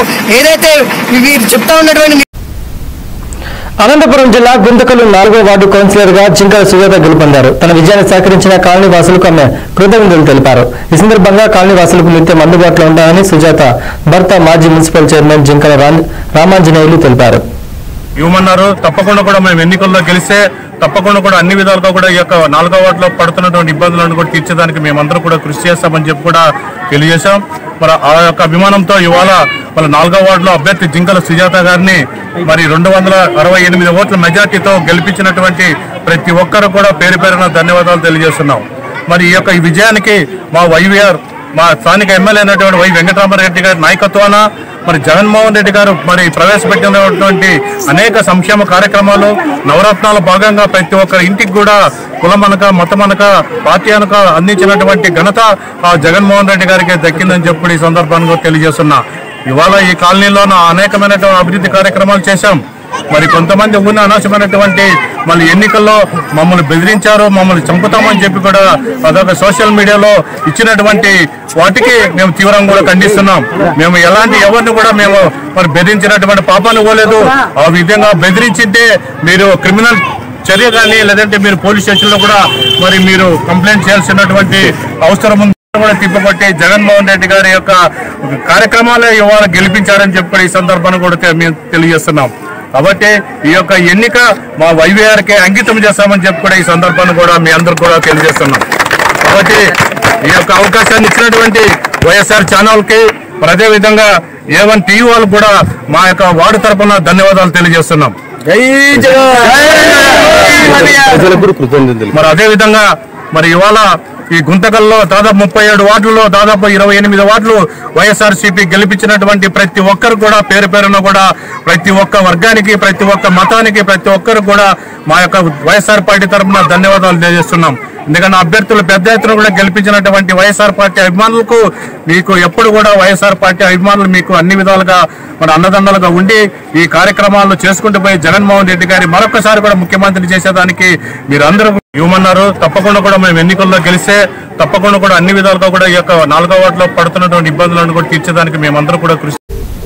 ఏదైతే వీరు చెప్తా ఉన్నటువంటి అనంతపురం జిల్లా గుంతకలు నాలుగో వార్డు కౌన్సిలర్ గా జింకల సుజాత గెలుపొందారు తన విజయాన్ని సహకరించిన కాలనీ వాసులకు ఆమె కృతజ్ఞతలు తెలిపారు ఈ సందర్భంగా కాలనీ వాసులకు నిత్యం అందుబాటులో ఉంటానని సుజాత భర్త మాజీ మున్సిపల్ చైర్మన్ జింకల రా- రామాంజనేయులు తెలిపారు ఇవ్వమన్నారు తప్పకుండా కూడా మేము ఎన్నికల్లో గెలిస్తే తప్పకుండా కూడా అన్ని విధాలుగా కూడా ఈ యొక్క నాలుగో వార్డులో పడుతున్నటువంటి ఇబ్బందులను కూడా తీర్చడానికి మేమందరం కూడా కృషి చేస్తామని చెప్పి కూడా తెలియజేశాం మరి ఆ యొక్క అభిమానంతో ఇవాళ మన నాలుగో వార్డులో అభ్యర్థి జింకల సుజాత గారిని మరి రెండు వందల అరవై ఎనిమిది ఓట్ల మెజార్టీతో గెలిపించినటువంటి ప్రతి ఒక్కరు కూడా పేరు పేరున ధన్యవాదాలు తెలియజేస్తున్నాం మరి ఈ యొక్క ఈ విజయానికి మా వైవీఆర్ మా స్థానిక ఎమ్మెల్యే అయినటువంటి వై వెంకటరామరెడ్డి గారి నాయకత్వాన మరి జగన్మోహన్ రెడ్డి గారు మరి ప్రవేశపెట్టినటువంటి అనేక సంక్షేమ కార్యక్రమాలు నవరత్నాల భాగంగా ప్రతి ఒక్కరి ఇంటికి కూడా కులమనక మతమనక పార్టీ అనక అందించినటువంటి ఘనత ఆ జగన్మోహన్ రెడ్డి గారికి దక్కిందని చెప్పి ఈ సందర్భంగా తెలియజేస్తున్నా ఇవాళ ఈ కాలనీలో అనేకమైనటువంటి అభివృద్ధి కార్యక్రమాలు చేశాం మరి కొంతమంది ఉన్న అనవసరమైనటువంటి మళ్ళీ ఎన్నికల్లో మమ్మల్ని బెదిరించారు మమ్మల్ని చంపుతామని చెప్పి కూడా అదొక సోషల్ మీడియాలో ఇచ్చినటువంటి వాటికి మేము తీవ్రంగా కూడా ఖండిస్తున్నాం మేము ఎలాంటి ఎవరిని కూడా మేము మరి బెదిరించినటువంటి పాపాన్ని పోలేదు ఆ విధంగా బెదిరించింటే మీరు క్రిమినల్ చర్య కానీ లేదంటే మీరు పోలీస్ స్టేషన్లో కూడా మరి మీరు కంప్లైంట్ చేయాల్సినటువంటి అవసరం ఉంది కూడా తిప్పబట్టి జగన్మోహన్ రెడ్డి గారి యొక్క కార్యక్రమాలే ఇవాళ గెలిపించారని చెప్పి ఈ సందర్భాన్ని కూడా తె- మేము తెలియజేస్తున్నాం కాబట్టి ఈ యొక్క ఎన్నిక మా వైవీఆర్కే అంకితం చేస్తామని చెప్పి కూడా ఈ సందర్భాన్ని కూడా మీ అందరు కూడా తెలియజేస్తున్నాం కాబట్టి ఈ యొక్క అవకాశాన్ని ఇచ్చినటువంటి వైఎస్ఆర్ ఛానల్ కి మరి అదే విధంగా ఏవన్ టీవీ వాళ్ళు కూడా మా యొక్క వార్డు తరపున ధన్యవాదాలు తెలియజేస్తున్నాం మరి అదే విధంగా మరి ఇవాళ ఈ గుంతకల్లో దాదాపు ముప్పై ఏడు వార్డుల్లో దాదాపు ఇరవై ఎనిమిది వార్డులు వైఎస్ఆర్ సిపి గెలిపించినటువంటి ప్రతి ఒక్కరు కూడా పేరు పేరున కూడా ప్రతి ఒక్క వర్గానికి ప్రతి ఒక్క మతానికి ప్రతి ఒక్కరు కూడా మా యొక్క వైఎస్ఆర్ పార్టీ తరఫున ధన్యవాదాలు తెలియజేస్తున్నాం ఎందుకంటే అభ్యర్థులు పెద్ద ఎత్తున కూడా గెలిపించినటువంటి వైఎస్ఆర్ పార్టీ అభిమానులకు మీకు ఎప్పుడు కూడా వైఎస్ఆర్ పార్టీ అభిమానులు మీకు అన్ని విధాలుగా మన అన్నదండలుగా ఉండి ఈ కార్యక్రమాలను చేసుకుంటూ పోయి జగన్మోహన్ రెడ్డి గారి మరొకసారి కూడా ముఖ్యమంత్రి చేసేదానికి మీరు అందరూ ఇవ్వమన్నారు తప్పకుండా కూడా మేము ఎన్నికల్లో గెలిస్తే తప్పకుండా కూడా అన్ని విధాలుగా కూడా ఈ యొక్క నాలుగో వార్డులో పడుతున్నటువంటి ఇబ్బందులను కూడా తీర్చేదానికి మేమందరం కూడా కృషి